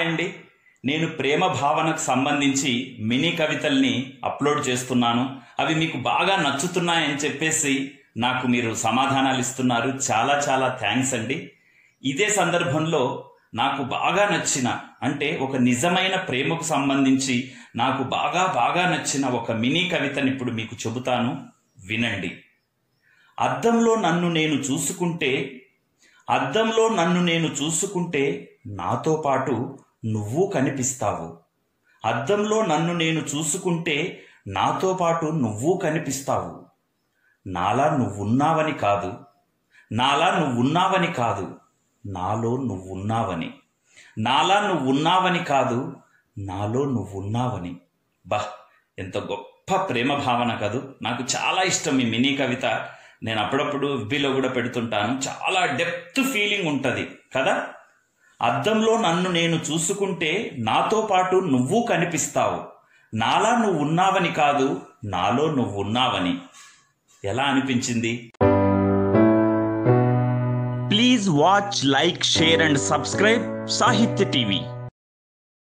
అండి నేను ప్రేమ భావనకు సంబంధించి మినీ కవితల్ని అప్లోడ్ చేస్తున్నాను అవి మీకు బాగా నచ్చుతున్నాయని చెప్పేసి నాకు మీరు సమాధానాలు ఇస్తున్నారు చాలా చాలా థ్యాంక్స్ అండి ఇదే సందర్భంలో నాకు బాగా నచ్చిన అంటే ఒక నిజమైన ప్రేమకు సంబంధించి నాకు బాగా బాగా నచ్చిన ఒక మినీ కవితని ఇప్పుడు మీకు చెబుతాను వినండి అద్దంలో నన్ను నేను చూసుకుంటే అద్దంలో నన్ను నేను చూసుకుంటే నాతో పాటు నువ్వు కనిపిస్తావు అద్దంలో నన్ను నేను చూసుకుంటే నాతో పాటు నువ్వు కనిపిస్తావు నాలా నువ్వున్నావని కాదు నాలా నువ్వున్నావని కాదు నాలో నువ్వున్నావని నాలా నువ్వున్నావని కాదు నాలో నువ్వున్నావని బా ఎంత గొప్ప ప్రేమ భావన కదూ నాకు చాలా ఇష్టం ఈ మినీ కవిత నేను అప్పుడప్పుడు ఎఫ్బీలో కూడా పెడుతుంటాను చాలా డెప్త్ ఫీలింగ్ ఉంటుంది కదా అద్దంలో నన్ను నేను చూసుకుంటే నాతో పాటు నువ్వు కనిపిస్తావు నాలా నువ్వు ఉన్నావని కాదు నాలో నువ్వు ఉన్నావని ఎలా అనిపించింది please watch like share and subscribe Sahitya TV